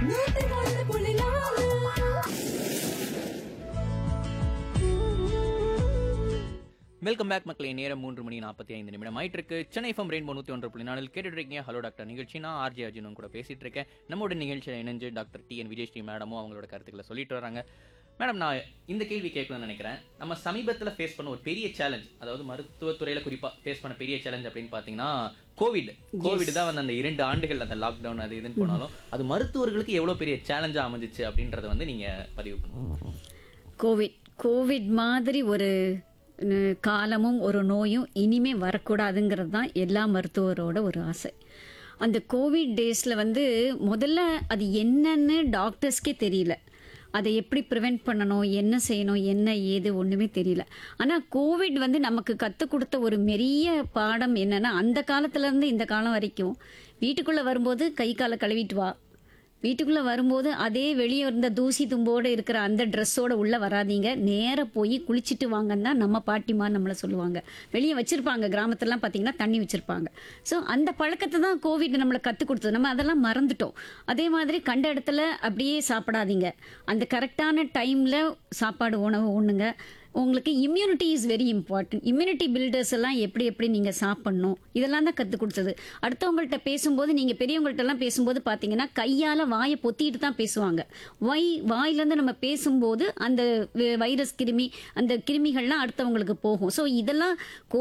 welcome back மக்களே நேரம் மூன்று மணி நாற்பத்தி ஐந்து நிமிடம் ஆயிட்டு இருக்கு சென்னை ஃபம் ரெயின்போ நூற்றி ஒன்று புள்ளி நாளில் கேட்டுட்டு இருக்கீங்க ஹலோ டாக்டர் நிகழ்ச்சி நான் ஆர்ஜே அர்ஜுனும் கூட பேசிட்டு இருக்கேன் நம்மளோட நிகழ்ச்சியில் இணைஞ்சு டாக்டர் டி என் விஜயஸ்ரீ மேடமும் அவங்களோட கருத்துக்களை சொல்லிட்டு வராங்க மேடம் நான் இந்த கேள்வி கேட்கணும்னு நினைக்கிறேன் நம்ம சமீபத்தில் ஃபேஸ் பண்ண ஒரு பெரிய சேலஞ்ச் அதாவது மருத்துவத்துறையில் குறிப்பாக ஃபேஸ் பண்ண பெரிய சேலஞ்ச் அப்படின்னு பார்த்தீங்கன்னா கோவிட் கோவிட் தான் வந்து அந்த இரண்டு ஆண்டுகள் அந்த லாக்டவுன் அது இதுன்னு போனாலும் அது மருத்துவர்களுக்கு எவ்வளோ பெரிய சேலஞ்சாக அமைஞ்சிச்சு அப்படின்றத வந்து நீங்கள் பதிவு பண்ணுங்க கோவிட் கோவிட் மாதிரி ஒரு அஹ், காலமும் ஒரு நோயும் இனிமே வரக்கூடாதுங்கிறது தான் எல்லா மருத்துவரோட ஒரு ஆசை அந்த கோவிட் டேஸில் வந்து முதல்ல அது என்னன்னு டாக்டர்ஸ்க்கே தெரியல அதை எப்படி ப்ரிவெண்ட் பண்ணணும் என்ன செய்யணும் என்ன ஏது ஒன்றுமே தெரியல ஆனால் கோவிட் வந்து நமக்கு கற்றுக் கொடுத்த ஒரு பெரிய பாடம் என்னன்னா அந்த காலத்துலேருந்து இந்த காலம் வரைக்கும் வீட்டுக்குள்ளே வரும்போது கை காலை கழுவிட்டு வா வீட்டுக்குள்ளே வரும்போது அதே வெளியே இருந்த தூசி தும்போடு இருக்கிற அந்த ட்ரெஸ்ஸோட உள்ளே வராதீங்க நேராக போய் குளிச்சுட்டு வாங்கன்னு தான் நம்ம பாட்டிமா நம்மளை சொல்லுவாங்க வெளியே வச்சுருப்பாங்க கிராமத்துலலாம் பார்த்தீங்கன்னா தண்ணி வச்சுருப்பாங்க ஸோ அந்த பழக்கத்தை தான் கோவிட் நம்மளை கற்றுக் கொடுத்தது நம்ம அதெல்லாம் மறந்துட்டோம் அதே மாதிரி கண்ட இடத்துல அப்படியே சாப்பிடாதீங்க அந்த கரெக்டான டைமில் சாப்பாடு உணவு உண்ணுங்க உங்களுக்கு immunity is very important immunity builders எல்லாம் எப்படி எப்படி நீங்கள் சாப்பிடணும் இதெல்லாம் தான் கற்றுக் கொடுத்தது அடுத்தவங்கள்ட்ட பேசும்போது நீங்கள் பெரியவங்கள்ட்ட எல்லாம் பேசும்போது பார்த்தீங்கன்னா கையால் வாயை பொத்திட்டு தான் பேசுவாங்க வாய் வாயிலேருந்து நம்ம பேசும்போது அந்த வி- வைரஸ் கிருமி அந்த கிருமிகள்லாம் அடுத்தவங்களுக்கு போகும் ஸோ இதெல்லாம்